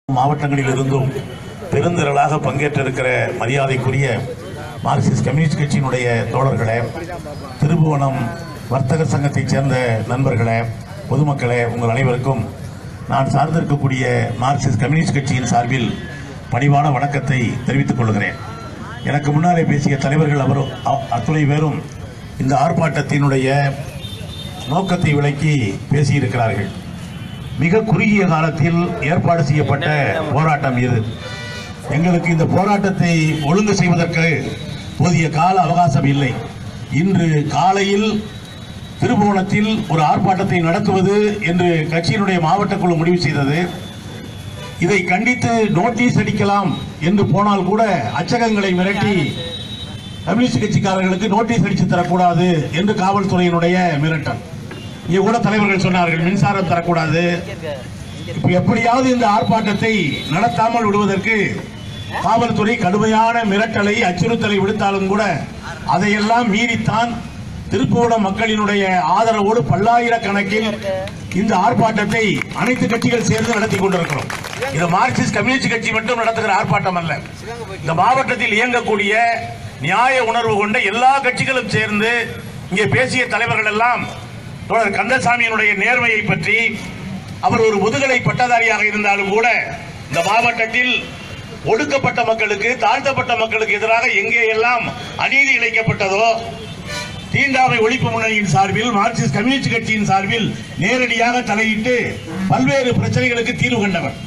மாவட்டங்களில் இருந்தும் பெருந்திரளாக பங்கேற்றிருக்கிற மரியாதைக்குரிய மார்க்சிஸ்ட் கம்யூனிஸ்ட் கட்சியினுடைய தோழர்களே திருபுவனம் வர்த்தக சங்கத்தைச் சேர்ந்த நண்பர்களே பொதுமக்களே உங்கள் அனைவருக்கும் நான் சார்ந்திருக்கக்கூடிய மார்க்சிஸ்ட் கம்யூனிஸ்ட் கட்சியின் சார்பில் பணிவான வணக்கத்தை தெரிவித்துக் கொள்கிறேன் எனக்கு முன்னாலே பேசிய தலைவர்கள் அவரும் அ- அத்துணை பேரும் இந்த ஆர்ப்பாட்டத்தினுடைய நோக்கத்தை விளக்கி பேசியிருக்கிறார்கள் மிக குறுகிய காலத்தில் ஏற்பாடு செய்யப்பட்ட போராட்டம் இது எங்களுக்கு இந்த போராட்டத்தை ஒழுங்கு செய்வதற்கு போதிய கால அவகாசம் இல்லை இன்று காலையில் திருபுவனத்தில் ஒரு ஆர்ப்பாட்டத்தை நடத்துவது என்று கட்சியினுடைய மாவட்ட குழு முடிவு செய்தது இதை கண்டித்து நோட்டீஸ் அடிக்கலாம் என்று போனால் கூட அச்சகங்களை மிரட்டி கம்யூனிஸ்ட் கட்சிக்காரர்களுக்கு நோட்டீஸ் அடித்து தரக்கூடாது என்று காவல்துறையினுடைய மிரட்டல் இங்கே கூட தலைவர்கள் சொன்னார்கள் மின்சாரம் தரக்கூடாது இப்ப எப்படியாவது இந்த ஆர்ப்பாட்டத்தை நடத்தாமல் விடுவதற்கு காவல்துறை கடுமையான மிரட்டலை அச்சுறுத்தலை விடுத்தாலும் கூட அதையெல்லாம் மீறித்தான் திருப்புவனம் மக்களினுடைய ஆதரவோடு பல்லாயிரக்கணக்கில் இந்த ஆர்ப்பாட்டத்தை அனைத்து கட்சிகள் சேர்ந்து நடத்தி கொண்டிருக்கிறோம் இது மார்க்சிஸ்ட் கம்யூனிஸ்ட் கட்சி மட்டும் நடத்துகிற ஆர்ப்பாட்டம் அல்ல இந்த மாவட்டத்தில் இயங்கக்கூடிய நியாய உணர்வு கொண்ட எல்லா கட்சிகளும் சேர்ந்து இங்கே பேசிய தலைவர்கள் எல்லாம் தோழர் கந்தசாமியினுடைய நேர்மையை பற்றி அவர் ஒரு முதுகலை பட்டதாரியாக இருந்தாலும் கூட இந்த மாவட்டத்தில் ஒடுக்கப்பட்ட மக்களுக்கு தாழ்த்தப்பட்ட மக்களுக்கு எதிராக எங்கே எல்லாம் அநீதி இழைக்கப்பட்டதோ தீண்டாமை ஒழிப்பு முன்னணியின் சார்பில் மார்க்சிஸ்ட் கம்யூனிஸ்ட் கட்சியின் சார்பில் நேரடியாக தலையிட்டு பல்வேறு பிரச்சனைகளுக்கு தீர்வு கண்டவர்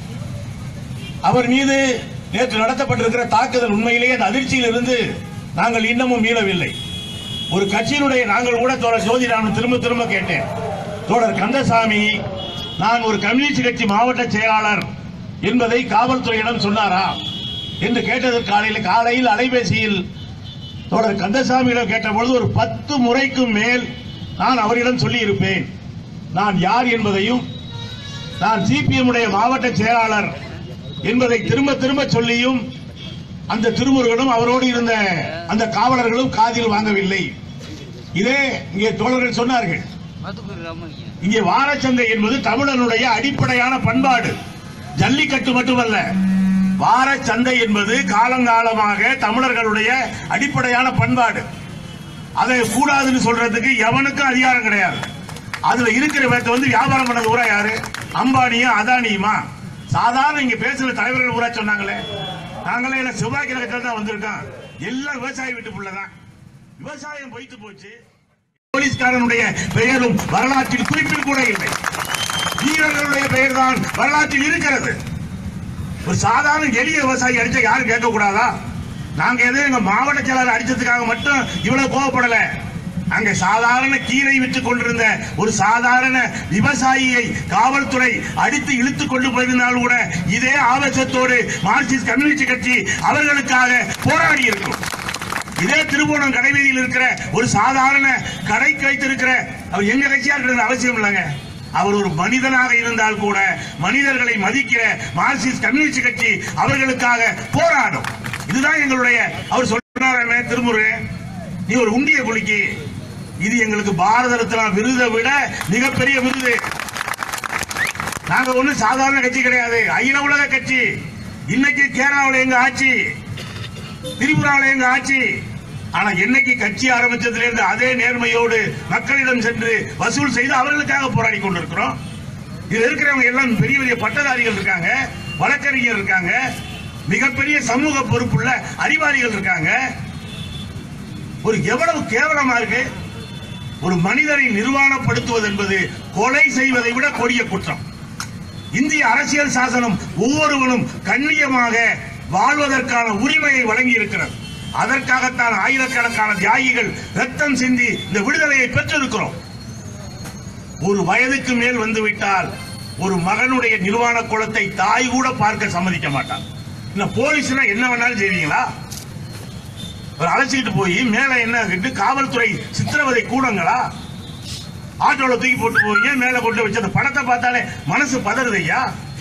அவர் மீது நேற்று நடத்தப்பட்டிருக்கிற தாக்குதல் உண்மையிலேயே அந்த அதிர்ச்சியில் இருந்து நாங்கள் இன்னமும் மீளவில்லை ஒரு கட்சியினுடைய நாங்கள் கூட தோழர் ஜோதி நான் திரும்ப திரும்ப கேட்டேன் தோழர் கந்தசாமி நான் ஒரு கம்யூனிஸ்ட் கட்சி மாவட்ட செயலாளர் என்பதை காவல்துறையிடம் சொன்னாரா என்று கேட்டதற்கு காலையில் காலையில் அலைபேசியில் தோழர் கந்தசாமியிடம் கேட்டபொழுது ஒரு பத்து முறைக்கும் மேல் நான் அவரிடம் சொல்லி இருப்பேன் நான் யார் என்பதையும் நான் சிபிஎம் உடைய மாவட்ட செயலாளர் என்பதை திரும்ப திரும்ப சொல்லியும் அந்த திருமுருகனும் அவரோடு இருந்த அந்த காவலர்களும் காதில் வாங்கவில்லை இதே இங்கே தோழர்கள் சொன்னார்கள் இங்கே வாரச்சந்தை என்பது தமிழனுடைய அடிப்படையான பண்பாடு ஜல்லிக்கட்டு மட்டுமல்ல வாரச்சந்தை என்பது காலங்காலமாக தமிழர்களுடைய அடிப்படையான பண்பாடு அதை கூடாதுன்னு சொல்றதுக்கு எவனுக்கும் அதிகாரம் கிடையாது அதுல இருக்கிற பேர்த்த வந்து வியாபாரம் பண்ணது ஊரா யாரு அம்பானியும் அதானியுமா சாதாரண இங்க பேசுற தலைவர்கள் ஊரா சொன்னாங்களே நாங்களே எல்லாம் செவ்வாய் கிரகத்தில் தான் வந்திருக்கோம் எல்லாம் விவசாய வீட்டு புள்ளதான் விவசாயம் பொய்த்து போச்சு போலீஸ்காரனுடைய பெயரும் வரலாற்றில் குறிப்பில் கூட இல்லை வீரர்களுடைய பெயர் தான் வரலாற்றில் இருக்கிறது ஒரு சாதாரண எளிய விவசாயி அடிச்சா யாரும் கேட்க கூடாதா நாங்க எதுவும் எங்க மாவட்ட செயலாளர் அடிச்சதுக்காக மட்டும் இவ்வளவு கோவப்படல அங்க சாதாரண கீரை விற்று கொண்டிருந்த ஒரு சாதாரண விவசாயியை காவல்துறை அடித்து இழுத்து கொண்டு போயிருந்தாலும் கூட இதே ஆவேசத்தோடு மார்க்சிஸ்ட் கம்யூனிஸ்ட் கட்சி அவர்களுக்காக போராடி இருக்கும் இதே திருவோணம் கடைவீதியில் இருக்கிற ஒரு சாதாரண கடைக்கு வைத்திருக்கிற அவர் எங்க கட்சியா இருக்கிறது அவசியம் இல்லைங்க அவர் ஒரு மனிதனாக இருந்தால் கூட மனிதர்களை மதிக்கிற மார்க்சிஸ்ட் கம்யூனிஸ்ட் கட்சி அவர்களுக்காக போராடும் இதுதான் எங்களுடைய அவர் சொன்னாரே திருமுருகன் நீ ஒரு உண்டிய குலுக்கி இது எங்களுக்கு பாரத ரத்னா விருதை விட மிகப்பெரிய விருது நாங்க ஒண்ணு சாதாரண கட்சி கிடையாது அகில உலக கட்சி இன்னைக்கு கேரளாவில் எங்க ஆட்சி திரிபுராவில் எங்க ஆட்சி ஆனா என்னைக்கு கட்சி ஆரம்பிச்சதுல இருந்து அதே நேர்மையோடு மக்களிடம் சென்று வசூல் செய்து அவர்களுக்காக போராடி கொண்டிருக்கிறோம் இதுல இருக்கிறவங்க எல்லாம் பெரிய பெரிய பட்டதாரிகள் இருக்காங்க வழக்கறிஞர் இருக்காங்க மிகப்பெரிய சமூக பொறுப்புள்ள அறிவாளிகள் இருக்காங்க ஒரு எவ்வளவு கேவலமா இருக்கு ஒரு மனிதரை நிர்வாணப்படுத்துவது என்பது கொலை செய்வதை விட கொடிய குற்றம் இந்திய அரசியல் சாசனம் ஒவ்வொருவனும் கண்ணியமாக வாழ்வதற்கான உரிமையை வழங்கி இருக்கிறது அதற்காகத்தான் ஆயிரக்கணக்கான தியாகிகள் ரத்தம் சிந்தி இந்த விடுதலையை பெற்றிருக்கிறோம் ஒரு வயதுக்கு மேல் வந்துவிட்டால் ஒரு மகனுடைய நிர்வாண குலத்தை தாய் கூட பார்க்க சம்மதிக்க மாட்டான் இந்த போலீஸ்னா என்ன வேணாலும் செய்வீங்களா ஒரு அழைச்சிக்கிட்டு போய் மேல என்ன கிட்டு காவல்துறை சித்திரவதை கூடங்களா ஆட்டோல தூக்கி போட்டு போவீங்க மேல கொண்டு வச்சு அந்த படத்தை பார்த்தாலே மனசு பதறுது ஐயா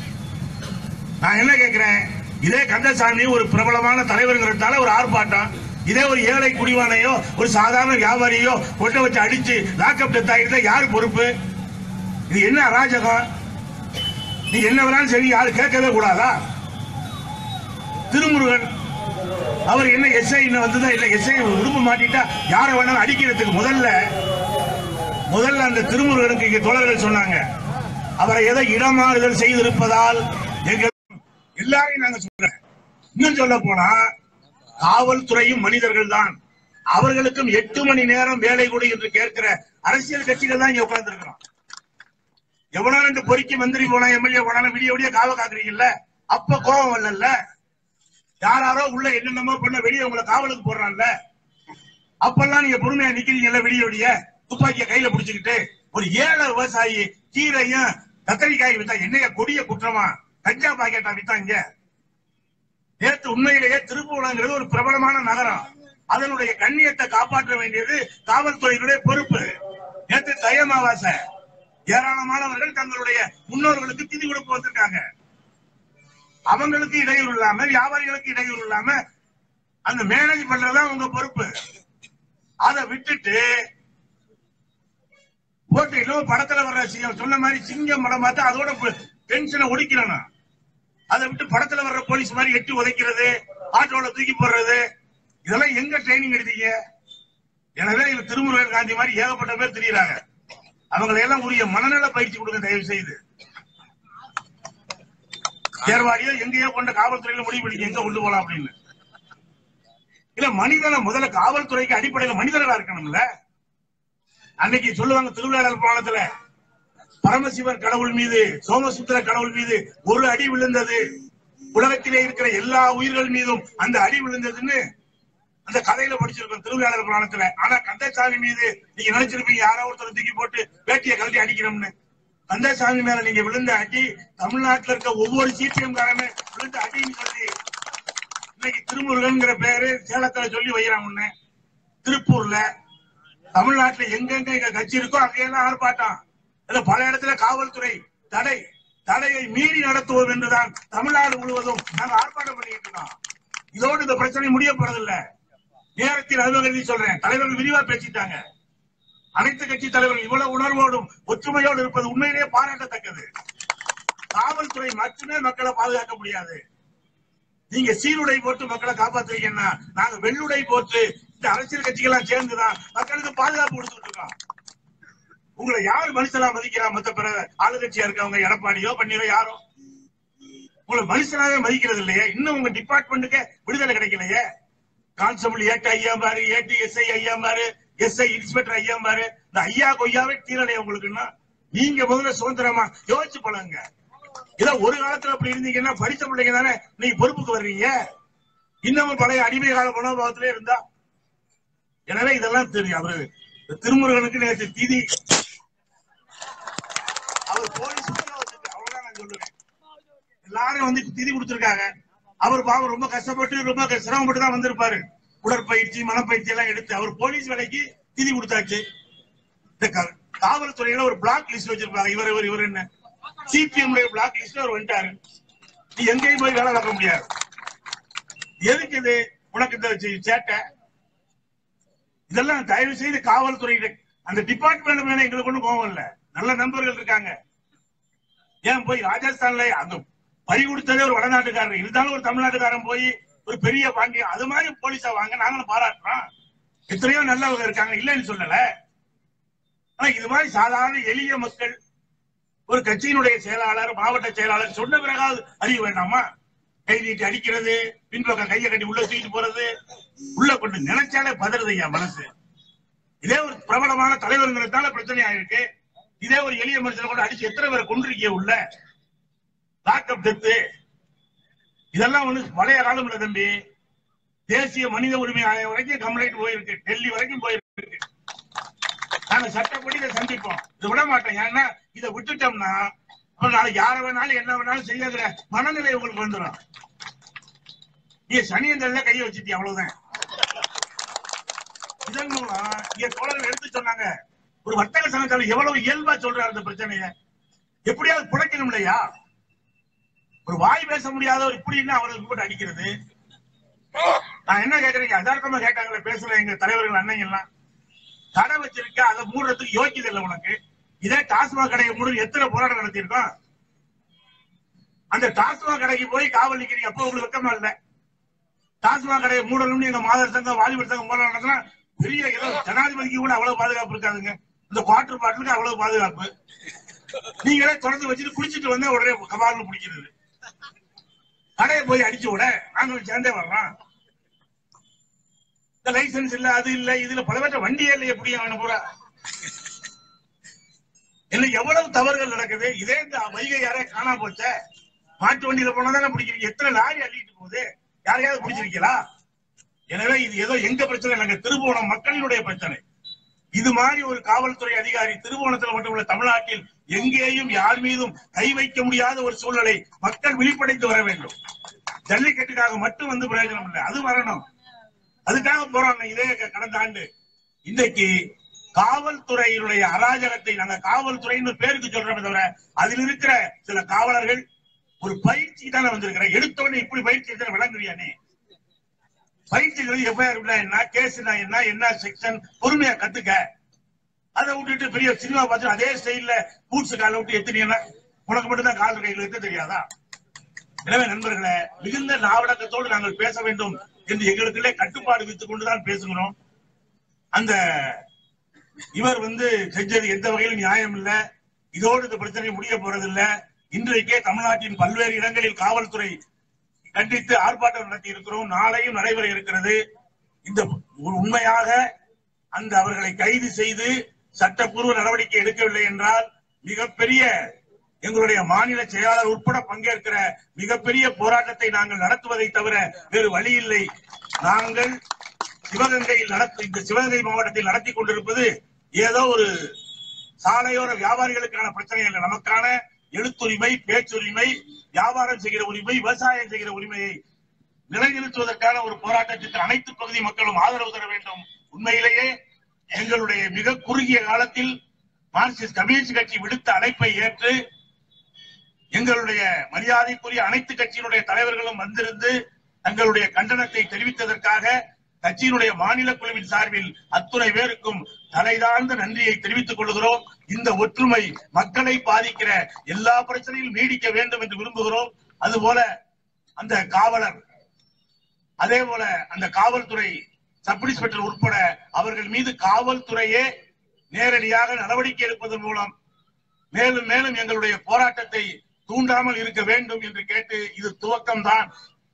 நான் என்ன கேட்கிறேன் இதே கந்தசாமி ஒரு பிரபலமான தலைவருங்கிறதால ஒரு ஆர்ப்பாட்டம் இதே ஒரு ஏழை குடிவானையோ ஒரு சாதாரண வியாபாரியோ கொண்டு வச்சு அடிச்சு லாக்அப் டெத் ஆகிட்டு யார் பொறுப்பு இது என்ன அராஜகம் நீ என்ன வேணாலும் சரி யாரு கேட்கவே கூடாதா திருமுருகன் அவர் என்ன எஸ்ஐ வந்ததா இல்ல எஸ்ஐ உடுப்பு மாட்டிட்டா யாரை வேணாலும் அடிக்கிறதுக்கு முதல்ல முதல்ல அந்த திருமுருகனுக்கு இங்க தோழர்கள் சொன்னாங்க அவரை ஏதோ இடமாறுதல் செய்திருப்பதால் எங்கள் எல்லாரையும் நாங்க சொல்றேன் இன்னும் சொல்ல போனா காவல்துறையும் மனிதர்கள் தான் அவர்களுக்கும் எட்டு மணி நேரம் வேலை கொடு என்று கேட்கிற அரசியல் கட்சிகள் தான் இங்க உட்கார்ந்து இருக்கிறோம் எவனோ ரெண்டு பொறுக்கி மந்திரி போனா எம்எல்ஏ போனாலும் விடிய விடிய காவ காக்குறீங்கல்ல அப்ப கோபம் வரல யாராரோ உள்ள என்னென்னமோ பண்ண வெளியே உங்களை காவலுக்கு போடுறான்ல அப்பெல்லாம் நீங்க பொறுமையா நிக்கிறீங்கல்ல விடிய விடிய துப்பாக்கிய கையில புடிச்சுக்கிட்டு ஒரு ஏழை விவசாயி கீரையும் கத்தரிக்காய் வித்தா என்னைய கொடிய குற்றமா கஞ்சா பாக்கெட்டா வித்தாங்க நேற்று உண்மையிலேயே திருப்புவனங்கிறது ஒரு பிரபலமான நகரம் அதனுடைய கண்ணியத்தை காப்பாற்ற வேண்டியது காவல்துறையினுடைய பொறுப்பு நேற்று தயமாவாசை ஏராளமானவர்கள் தங்களுடைய முன்னோர்களுக்கு திதி கொடுக்க வந்திருக்காங்க அவங்களுக்கு இடையூறு இல்லாம வியாபாரிகளுக்கு இடையூறு இல்லாம அந்த மேனேஜ் பண்றதுதான் உங்க பொறுப்பு அதை விட்டுட்டு போட்டு இன்னும் படத்துல வர்ற சிங்கம் சொன்ன மாதிரி சிங்கம் படம் பார்த்தா அதோட டென்ஷனை ஒடிக்கிறேன் அதை விட்டு படத்துல வர்ற போலீஸ் மாதிரி எட்டி உதைக்கிறது ஆட்டோல தூக்கி போடுறது இதெல்லாம் எங்க ட்ரைனிங் எடுத்தீங்க எனவே இவ திருமுருகன் காந்தி மாதிரி ஏகப்பட்ட பேர் தெரியுறாங்க அவங்களை எல்லாம் உரிய மனநல பயிற்சி கொடுங்க தயவு செய்து தேர்வாடியோ எங்கேயோ கொண்ட காவல்துறையில முடிவு பண்ணி எங்க கொண்டு போலாம் அப்படின்னு இல்ல மனிதனை முதல்ல காவல்துறைக்கு அடிப்படையில மனிதர்களா இருக்கணும்ல அன்னைக்கு சொல்லுவாங்க திருவிழாடல் புராணத்துல பரமசிவன் கடவுள் மீது சோமசுத்திர கடவுள் மீது ஒரு அடி விழுந்தது உலகத்திலே இருக்கிற எல்லா உயிர்கள் மீதும் அந்த அடி விழுந்ததுன்னு அந்த கதையில படிச்சிருக்கோம் திருவிழாடல் புராணத்துல ஆனா கந்தசாமி மீது நீங்க நினைச்சிருப்பீங்க யாரோ ஒருத்தர் தூக்கி போட்டு வேட்டியை கழட்டி அடிக்கணும்னு கந்தசாமி மேல நீங்க விழுந்த அடி தமிழ்நாட்டுல இருக்க ஒவ்வொரு சிபிஎம் காரமே விழுந்த அடின்னு சொல்லி இன்னைக்கு திருமுருகன்ங்கிற பேரு சேலத்துல சொல்லி வைக்கிறான் உன்ன திருப்பூர்ல தமிழ்நாட்டுல எங்கெங்க எங்க கட்சி இருக்கோ அங்கெல்லாம் ஆர்ப்பாட்டம் இல்ல பல இடத்துல காவல்துறை தடை தடையை மீறி நடத்துவோம் என்றுதான் தமிழ்நாடு முழுவதும் நாங்க ஆர்ப்பாட்டம் பண்ணிட்டு இருக்கோம் இதோடு இந்த பிரச்சனை முடிய போறதில்ல நேரத்தில் அலுவலகத்தை சொல்றேன் தலைவர்கள் விரிவா பேசிட்டாங்க அனைத்து கட்சி தலைவர்கள் இவ்வளவு உணர்வோடும் ஒற்றுமையோடு இருப்பது உண்மையிலேயே பாராட்டத்தக்கது காவல்துறை மட்டுமே மக்களை பாதுகாக்க முடியாது நீங்க சீருடை போட்டு மக்களை காப்பாத்துறீங்கன்னா நாங்க வெள்ளுடை போட்டு இந்த அரசியல் கட்சிகள்லாம் சேர்ந்துதான் மக்களுக்கு பாதுகாப்பு கொடுத்துட்டு இருக்கோம் உங்களை யார் மனுஷனா மதிக்கிறா மத்த பிற ஆளுங்கட்சியா இருக்கவங்க எடப்பாடியோ பன்னீரோ யாரோ உங்களை மனுஷனாவே மதிக்கிறது இல்லையே இன்னும் உங்க டிபார்ட்மெண்ட்டுக்கு விடுதலை கிடைக்கலையே கான்ஸ்டபிள் ஏட்டு ஐயா பாரு ஏட்டு எஸ்ஐ ஐயா பாரு எஸ்ஐ இன்ஸ்பெக்டர் ஐயா பாரு இந்த ஐயா கொய்யாவே தீரலையே உங்களுக்குன்னா நீங்க முதல்ல சுதந்திரமா யோசிச்சு பழங்க இத ஒரு காலத்துல அப்படி இருந்தீங்கன்னா படிச்ச பிள்ளைங்க தானே நீங்க பொறுப்புக்கு வர்றீங்க இன்னமும் பழைய அடிமை கால மனோபாவத்திலே இருந்தா எனவே இதெல்லாம் தெரியும் அவரு இந்த திருமுருகனுக்கு நேற்று திதி அவர் போலீஸ் உத்தியோகத்துக்கு, அவ்வளவுதான் நான் சொல்லுவேன் எல்லாரும் வந்து திதி கொடுத்திருக்காங்க அவர் பாவம் ரொம்ப கஷ்டப்பட்டு ரொம்ப க- சிரமப்பட்டு தான் வந்திருப்பாரு உடற்பயிற்சி மனப்பயிற்சி எல்லாம் எடுத்து அவர் போலீஸ் வேலைக்கு திதி கொடுத்தாச்சு இந்த க- காவல்துறையில ஒரு பிளாக் லிஸ்ட் வச்சிருப்பாங்க இவர் இவர் இவர் என்ன சிபிஎம் பிளாக் லிஸ்ட் அவர் வந்துட்டாரு நீ எங்கேயும் போய் வேலை பார்க்க முடியாது எதுக்கு இது உனக்கு இந்த சி- சேட்டை இதெல்லாம் தயவு செய்து காவல்துறை அந்த டிபார்ட்மெண்ட் மேல எங்களுக்கு ஒண்ணும் கோவம் இல்ல நல்ல நண்பர்கள் இருக்காங்க ஏன் போய் ராஜஸ்தான்ல அந்த பறி கொடுத்ததே ஒரு வடநாட்டுக்காரர் இருந்தாலும் ஒரு தமிழ்நாட்டுக்காரன் போய் ஒரு பெரிய பாண்டியம் அது மாதிரி போலீஸா வாங்க நாங்களும் பாராட்டுறோம் எத்தனையோ நல்லவங்க இருக்காங்க இல்லைன்னு சொல்லல ஆனா இது மாதிரி சாதாரண எளிய மக்கள் ஒரு கட்சியினுடைய செயலாளர் மாவட்ட செயலாளர் சொன்ன பிறகாவது அறிய வேண்டாமா கை நீட்டி அடிக்கிறது பின்பக்கம் கையை கட்டி உள்ள தூக்கிட்டு போறது உள்ள கொண்டு நினைச்சாலே பதறுது ஐயா மனசு இதே ஒரு பிரபலமான தலைவருங்கிறதுனால பிரச்சனை ஆயிருக்கு இதே ஒரு எளிய மனுஷனை கொண்டு அடிச்சு எத்தனை பேரை கொண்டிருக்கீங்க உள்ள லாக்அப் டெத்து இதெல்லாம் வந்து பழைய காலம் இல்ல தம்பி தேசிய மனித உரிமை ஆணையம் வரைக்கும் கம்ப்ளைண்ட் போயிருக்கு டெல்லி வரைக்கும் போயிருக்கு நாங்க சட்டப்படி இதை சந்திப்போம் இதை விட மாட்டோம் ஏன்னா இதை விட்டுட்டோம்னா அப்புறம் நாளைக்கு யார வேணாலும் என்ன வேணாலும் செய்யாத மனநிலை உங்களுக்கு வந்துடும் நீ சனியந்தல்ல கையை வச்சுட்டி அவ்வளவுதான் இதன் மூலம் இங்க தோழர்கள் எடுத்து சொன்னாங்க ஒரு வர்த்தக சங்கத்தால எவ்வளவு இயல்பா சொல்றாரு அந்த பிரச்சனைய எப்படியாவது புடைக்கணும் இல்லையா ஒரு வாய் பேச முடியாதவர் இப்படின்னா அவருக்கு போட்டு அடிக்கிறது நான் என்ன கேக்குறீங்க யதார்த்தமா கேட்டாங்களே பேசுற எங்க தலைவர்கள் அண்ணங்க எல்லாம் கடை வச்சிருக்க அதை மூடுறதுக்கு யோக்கியது இல்லை உனக்கு இதே டாஸ்மாக் கடையை மூடு எத்தனை போராட்டம் நடத்தியிருக்கோம் அந்த டாஸ்மாக் கடைக்கு போய் காவல் நிக்கிறீங்க அப்போ உங்களுக்கு வெக்கமா இல்ல டாஸ்மாக் கடையை மூடணும்னு எங்க மாதர் சங்கம் வாலிபர் சங்கம் போல நடத்தினா பெரிய ஏதோ ஜனாதிபதிக்கு கூட அவ்வளவு பாதுகாப்பு இருக்காதுங்க இந்த குவார்டர் பாட்டிலுக்கு அவ்வளவு பாதுகாப்பு நீங்களே தொடர்ந்து வச்சுட்டு குடிச்சிட்டு வந்தா உடனே கபால்னு பிடிக்கிறது கடையை போய் அடிச்சு விட நாங்க சேர்ந்தே வர்றோம் இந்த லைசன்ஸ் இல்ல அது இல்ல இதுல பலவற்ற வண்டியே இல்லை எப்படி அவன பூரா என்ன எவ்வளவு தவறுகள் நடக்குது இதே இந்த வைகை யாரே காணா போச்ச மாட்டு வண்டியில போனா தானே பிடிக்கிறீங்க எத்தனை லாரி அள்ளிட்டு போகுது யாரையாவது பிடிச்சிருக்கீங்களா எனவே இது ஏதோ எங்க பிரச்சனை இல்லைங்க திருபுவனம் மக்களினுடைய பிரச்சனை இது மாதிரி ஒரு காவல்துறை அதிகாரி திருபுவனத்தில் மட்டுமல்ல தமிழ்நாட்டில் எங்கேயும் யார் மீதும் கை வைக்க முடியாத ஒரு சூழ்நிலை மக்கள் விழிப்படைந்து வர வேண்டும் ஜல்லிக்கட்டுக்காக மட்டும் வந்து பிரயோஜனம் இல்லை அது வரணும் அதுக்காக போராடின இதே க- கடந்த ஆண்டு இன்றைக்கு காவல்துறையினுடைய அராஜகத்தை நாங்க காவல்துறைன்னு பேருக்கு சொல்றோமே தவிர அதில் இருக்கிற சில காவலர்கள் ஒரு பயிற்சி தானே வந்திருக்கிற எடுத்தவொடனே இப்படி பயிற்சி எடுத்து விளங்குறியானே பயிற்சிகள் எஃப்ஐஆர் என்ன கேஸ்னா என்ன என்ன செக்ஷன் பொறுமையா கத்துக்க அதை விட்டுட்டு பெரிய சினிமா பார்த்து அதே ஸ்டைல்ல பூட்ஸ் கால விட்டு எத்தினீங்கன்னா உனக்கு மட்டும் தான் கால் கையில் எத்த தெரியாதா எனவே நண்பர்களே மிகுந்த நாவடக்கத்தோடு நாங்கள் பேச வேண்டும் என்று எங்களுக்குள்ளே கட்டுப்பாடு வித்துக் கொண்டுதான் பேசுகிறோம் அந்த இவர் வந்து செஞ்சது எந்த வகையிலும் நியாயம் இல்ல இதோடு இந்த பிரச்சனை முடிய போறதில்ல இன்றைக்கே தமிழ்நாட்டின் பல்வேறு இடங்களில் காவல்துறை கண்டித்து ஆர்ப்பாட்டம் நடத்தி இருக்கிறோம் நாளையும் நடைபெற இருக்கிறது இந்த ஒரு உண்மையாக அந்த அவர்களை கைது செய்து சட்டப்பூர்வ நடவடிக்கை எடுக்கவில்லை என்றால் மிகப்பெரிய எங்களுடைய மாநில செயலாளர் உட்பட பங்கேற்கிற மிகப்பெரிய போராட்டத்தை நாங்கள் நடத்துவதை தவிர வேறு வழி இல்லை நாங்கள் சிவகங்கையில் நடத்த இந்த சிவகங்கை மாவட்டத்தில் நடத்தி கொண்டிருப்பது ஏதோ ஒரு சாலையோர வியாபாரிகளுக்கான பிரச்சனை இல்லை நமக்கான எழுத்துரிமை பேச்சுரிமை வியாபாரம் செய்கிற உரிமை விவசாயம் செய்கிற உரிமையை நிலைநிறுத்துவதற்கான ஒரு போராட்டத்திற்கு அனைத்து பகுதி மக்களும் ஆதரவு தர வேண்டும் உண்மையிலேயே எங்களுடைய மிக குறுகிய காலத்தில் மார்க்சிஸ்ட் கம்யூனிஸ்ட் கட்சி விடுத்த அழைப்பை ஏற்று எங்களுடைய மரியாதைக்குரிய அனைத்து கட்சியினுடைய தலைவர்களும் வந்திருந்து தங்களுடைய கண்டனத்தை தெரிவித்ததற்காக கட்சியினுடைய மாநில குழுவின் சார்பில் அத்துணை பேருக்கும் தலைதாழ்ந்த நன்றியை தெரிவித்துக் கொள்கிறோம் இந்த ஒற்றுமை மக்களை பாதிக்கிற எல்லா பிரச்சனையும் நீடிக்க வேண்டும் என்று விரும்புகிறோம் அதுபோல அந்த காவலர் அதே போல அந்த காவல்துறை சப் இன்ஸ்பெக்டர் உட்பட அவர்கள் மீது காவல்துறையே நேரடியாக நடவடிக்கை எடுப்பதன் மூலம் மேலும் மேலும் எங்களுடைய போராட்டத்தை தூண்டாமல் இருக்க வேண்டும் என்று கேட்டு இது துவக்கம்தான்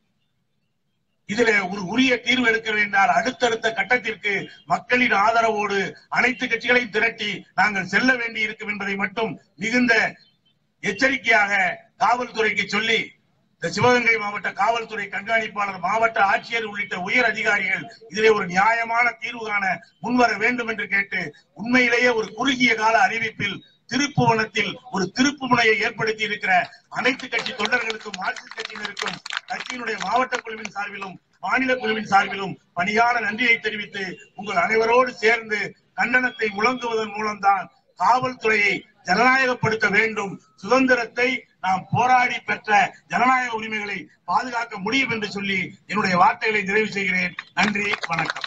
இதிலே ஒரு உரிய தீர்வு எடுக்க வேண்டால் அடுத்தடுத்த கட்டத்திற்கு மக்களின் ஆதரவோடு அனைத்து கட்சிகளையும் திரட்டி நாங்கள் செல்ல வேண்டி இருக்கும் என்பதை மட்டும் மிகுந்த எச்சரிக்கையாக காவல்துறைக்கு சொல்லி இந்த சிவகங்கை மாவட்ட காவல்துறை கண்காணிப்பாளர் மாவட்ட ஆட்சியர் உள்ளிட்ட உயர் அதிகாரிகள் இதிலே ஒரு நியாயமான தீர்வு காண முன்வர வேண்டும் என்று கேட்டு உண்மையிலேயே ஒரு குறுகிய கால அறிவிப்பில் திருப்புவனத்தில் ஒரு திருப்பு முனையை ஏற்படுத்தி இருக்கிற அனைத்து கட்சி தொண்டர்களுக்கும் மார்க்சிஸ்ட் கட்சியினருக்கும் கட்சியினுடைய மாவட்ட குழுவின் சார்பிலும் மாநில குழுவின் சார்பிலும் பணியான நன்றியை தெரிவித்து உங்கள் அனைவரோடு சேர்ந்து கண்டனத்தை முழங்குவதன் மூலம்தான் காவல்துறையை ஜனநாயகப்படுத்த வேண்டும் சுதந்திரத்தை நாம் போராடி பெற்ற ஜனநாயக உரிமைகளை பாதுகாக்க முடியும் என்று சொல்லி என்னுடைய வார்த்தைகளை நிறைவு செய்கிறேன் நன்றி வணக்கம்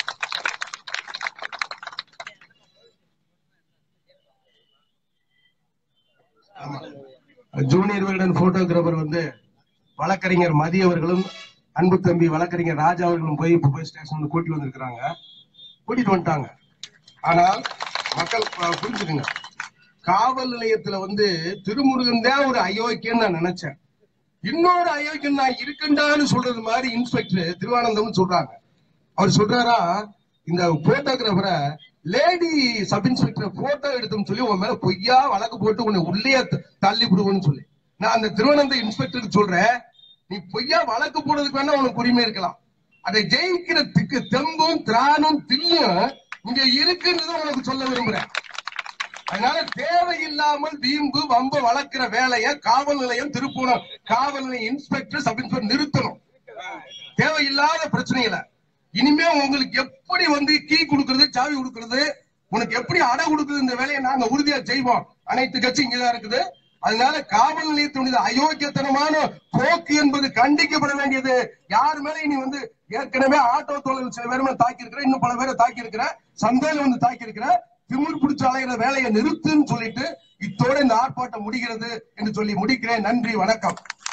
ஜூனியர் விகடன் போட்டோகிராஃபர் வந்து வழக்கறிஞர் மதி அவர்களும் அன்பு தம்பி வழக்கறிஞர் ராஜா அவர்களும் போய் இப்ப போய் ஸ்டேஷன் கூட்டிட்டு வந்திருக்கிறாங்க கூட்டிட்டு வந்துட்டாங்க ஆனால் மக்கள் ப- புரிஞ்சுக்குங்க காவல் நிலையத்துல வந்து திருமுருகன் தான் ஒரு அயோக்கியன்னு நான் நினைச்சேன் இன்னொரு அயோக்கியன் நான் இருக்கண்டான்னு சொல்றது மாதிரி இன்ஸ்பெக்டர் திருவானந்தம் சொல்றாங்க அவர் சொல்றாரா இந்த போட்டோகிராஃபரை லேடி சப் இன்ஸ்பெக்டர் போட்டோ எடுத்துன்னு சொல்லி உன் மேல பொய்யா வழக்கு போட்டு உன்னை உள்ளே த- தள்ளி விடுவோன்னு சொல்லி நான் அந்த திருவனந்த இன்ஸ்பெக்டருக்கு சொல்றேன் நீ பொய்யா வழக்கு போடுறதுக்கு வேணா உனக்கு உரிமை இருக்கலாம் அதை ஜெயிக்கிற திக்கு தெம்பும் திராணும் தில்லும் இங்க இருக்குன்றதை உனக்கு சொல்ல விரும்புறேன் அதனால தேவையில்லாமல் வீம்பு வம்பு வளர்க்கிற வேலையை காவல் நிலையம் திருப்பூரம் காவல் நிலைய இன்ஸ்பெக்டர் சப் இன்ஸ்பெக்டர் நிறுத்தணும் தேவையில்லாத பிரச்சனைகளை இனிமே உங்களுக்கு எப்படி வந்து கீ கொடுக்கறது சாவி கொடுக்கறது உனக்கு எப்படி அடை கொடுக்குறது இந்த வேலையை நாங்க உறுதியா செய்வோம் அனைத்து கட்சி இங்கதான் இருக்குது அதனால காவல் நிலையத்தினுடைய அயோக்கியத்தனமான போக்கு என்பது கண்டிக்கப்பட வேண்டியது யார் மேல இனி வந்து ஏற்கனவே ஆட்டோ தொழில் சில பேர் மேல தாக்கி இருக்கிற இன்னும் பல பேரை தாக்கி இருக்கிற சந்தையில வந்து தாக்கி இருக்கிற திமிர் பிடிச்ச அலைகிற வேலையை நிறுத்துன்னு சொல்லிட்டு இத்தோட இந்த ஆர்ப்பாட்டம் முடிகிறது என்று சொல்லி முடிக்கிறேன் நன்றி வணக்கம்